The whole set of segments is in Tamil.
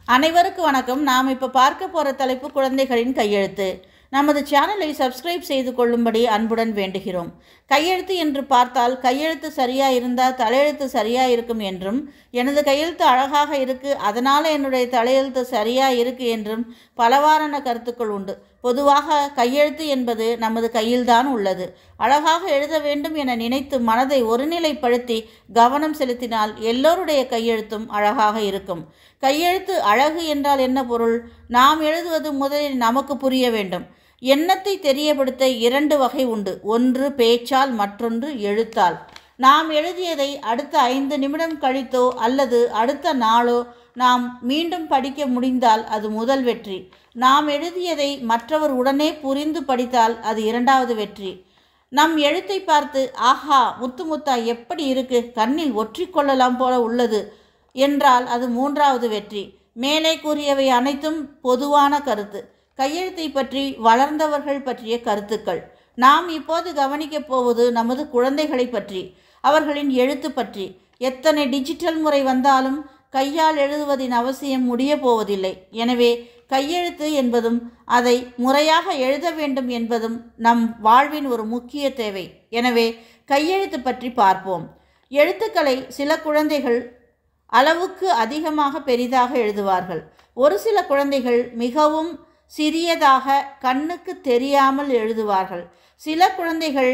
அனைவருக்கும் வணக்கம் நாம் இப்போ பார்க்க போகிற தலைப்பு குழந்தைகளின் கையெழுத்து நமது சேனலை சப்ஸ்கிரைப் செய்து கொள்ளும்படி அன்புடன் வேண்டுகிறோம் கையெழுத்து என்று பார்த்தால் கையெழுத்து சரியாக இருந்தால் தலையெழுத்து சரியாக இருக்கும் என்றும் எனது கையெழுத்து அழகாக இருக்கு அதனால் என்னுடைய தலையெழுத்து சரியாக இருக்கு என்றும் பலவாறான கருத்துக்கள் உண்டு பொதுவாக கையெழுத்து என்பது நமது கையில்தான் உள்ளது அழகாக எழுத வேண்டும் என நினைத்து மனதை ஒருநிலைப்படுத்தி கவனம் செலுத்தினால் எல்லோருடைய கையெழுத்தும் அழகாக இருக்கும் கையெழுத்து அழகு என்றால் என்ன பொருள் நாம் எழுதுவது முதலில் நமக்கு புரிய வேண்டும் எண்ணத்தை தெரியப்படுத்த இரண்டு வகை உண்டு ஒன்று பேச்சால் மற்றொன்று எழுத்தால் நாம் எழுதியதை அடுத்த ஐந்து நிமிடம் கழித்தோ அல்லது அடுத்த நாளோ நாம் மீண்டும் படிக்க முடிந்தால் அது முதல் வெற்றி நாம் எழுதியதை மற்றவர் உடனே புரிந்து படித்தால் அது இரண்டாவது வெற்றி நம் எழுத்தை பார்த்து ஆஹா முத்து முத்தா எப்படி இருக்கு கண்ணில் ஒற்றிக்கொள்ளலாம் போல உள்ளது என்றால் அது மூன்றாவது வெற்றி மேலே கூறியவை அனைத்தும் பொதுவான கருத்து கையெழுத்தை பற்றி வளர்ந்தவர்கள் பற்றிய கருத்துக்கள் நாம் இப்போது கவனிக்கப் போவது நமது குழந்தைகளை பற்றி அவர்களின் எழுத்து பற்றி எத்தனை டிஜிட்டல் முறை வந்தாலும் கையால் எழுதுவதின் அவசியம் முடிய போவதில்லை எனவே கையெழுத்து என்பதும் அதை முறையாக எழுத வேண்டும் என்பதும் நம் வாழ்வின் ஒரு முக்கிய தேவை எனவே கையெழுத்து பற்றி பார்ப்போம் எழுத்துக்களை சில குழந்தைகள் அளவுக்கு அதிகமாக பெரிதாக எழுதுவார்கள் ஒரு சில குழந்தைகள் மிகவும் சிறியதாக கண்ணுக்கு தெரியாமல் எழுதுவார்கள் சில குழந்தைகள்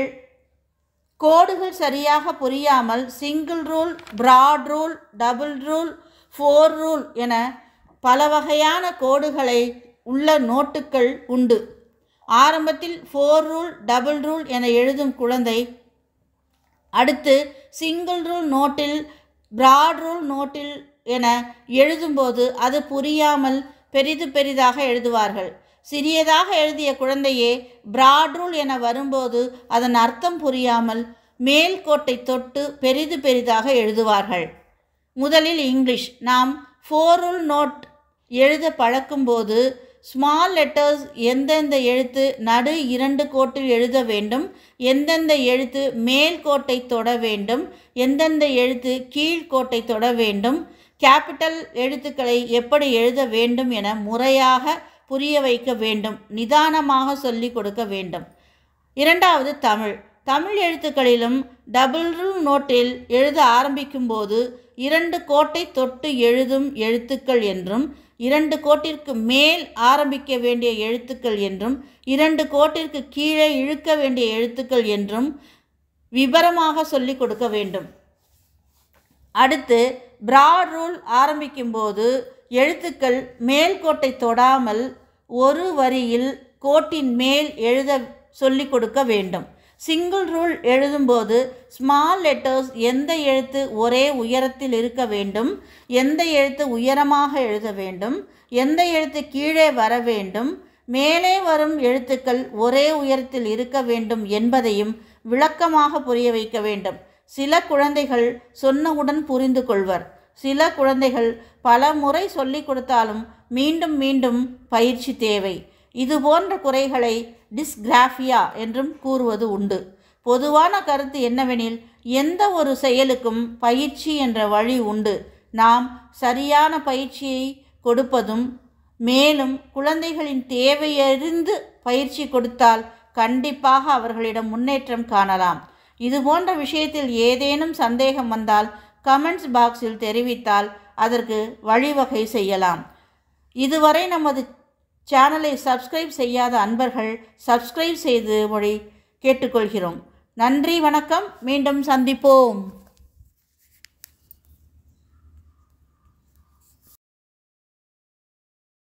கோடுகள் சரியாக புரியாமல் single rule broad rule double rule four rule என பல வகையான கோடுகளை உள்ள நோட்டுகள் உண்டு ஆரம்பத்தில் ஃபோர் ரூல் டபுள் ரூல் என எழுதும் குழந்தை அடுத்து சிங்கிள் ரூல் நோட்டில் பிராட் ரூல் நோட்டில் என எழுதும்போது அது புரியாமல் பெரிது பெரிதாக எழுதுவார்கள் சிறியதாக எழுதிய குழந்தையே பிராட் ரூல் என வரும்போது அதன் அர்த்தம் புரியாமல் மேல் கோட்டை தொட்டு பெரிது பெரிதாக எழுதுவார்கள் முதலில் இங்கிலீஷ் நாம் ஃபோர் ரூல் நோட் எழுத பழக்கும்போது ஸ்மால் லெட்டர்ஸ் எந்தெந்த எழுத்து நடு இரண்டு கோட்டில் எழுத வேண்டும் எந்தெந்த எழுத்து மேல் கோட்டை தொட வேண்டும் எந்தெந்த எழுத்து கீழ்கோட்டை தொட வேண்டும் கேபிட்டல் எழுத்துக்களை எப்படி எழுத வேண்டும் என முறையாக புரிய வைக்க வேண்டும் நிதானமாக சொல்லிக் கொடுக்க வேண்டும் இரண்டாவது தமிழ் தமிழ் எழுத்துக்களிலும் டபுள் ரூல் நோட்டில் எழுத ஆரம்பிக்கும்போது இரண்டு கோட்டை தொட்டு எழுதும் எழுத்துக்கள் என்றும் இரண்டு கோட்டிற்கு மேல் ஆரம்பிக்க வேண்டிய எழுத்துக்கள் என்றும் இரண்டு கோட்டிற்கு கீழே இழுக்க வேண்டிய எழுத்துக்கள் என்றும் விபரமாக சொல்லிக் கொடுக்க வேண்டும் அடுத்து பிராட் ரூல் ஆரம்பிக்கும்போது எழுத்துக்கள் மேல் கோட்டை தொடாமல் ஒரு வரியில் கோட்டின் மேல் எழுத சொல்லிக் கொடுக்க வேண்டும் சிங்கிள் ரூல் எழுதும்போது ஸ்மால் லெட்டர்ஸ் எந்த எழுத்து ஒரே உயரத்தில் இருக்க வேண்டும் எந்த எழுத்து உயரமாக எழுத வேண்டும் எந்த எழுத்து கீழே வர வேண்டும் மேலே வரும் எழுத்துக்கள் ஒரே உயரத்தில் இருக்க வேண்டும் என்பதையும் விளக்கமாக புரிய வைக்க வேண்டும் சில குழந்தைகள் சொன்னவுடன் புரிந்து கொள்வர் சில குழந்தைகள் பல முறை சொல்லிக் கொடுத்தாலும் மீண்டும் மீண்டும் பயிற்சி தேவை இது போன்ற குறைகளை டிஸ்கிராஃபியா என்றும் கூறுவது உண்டு பொதுவான கருத்து என்னவெனில் எந்த ஒரு செயலுக்கும் பயிற்சி என்ற வழி உண்டு நாம் சரியான பயிற்சியை கொடுப்பதும் மேலும் குழந்தைகளின் தேவையறிந்து பயிற்சி கொடுத்தால் கண்டிப்பாக அவர்களிடம் முன்னேற்றம் காணலாம் இது போன்ற விஷயத்தில் ஏதேனும் சந்தேகம் வந்தால் கமெண்ட்ஸ் பாக்ஸில் தெரிவித்தால் அதற்கு வழிவகை செய்யலாம் இதுவரை நமது சேனலை சப்ஸ்கிரைப் செய்யாத அன்பர்கள் சப்ஸ்கிரைப் செய்து மொழி கேட்டுக்கொள்கிறோம் நன்றி வணக்கம் மீண்டும் சந்திப்போம்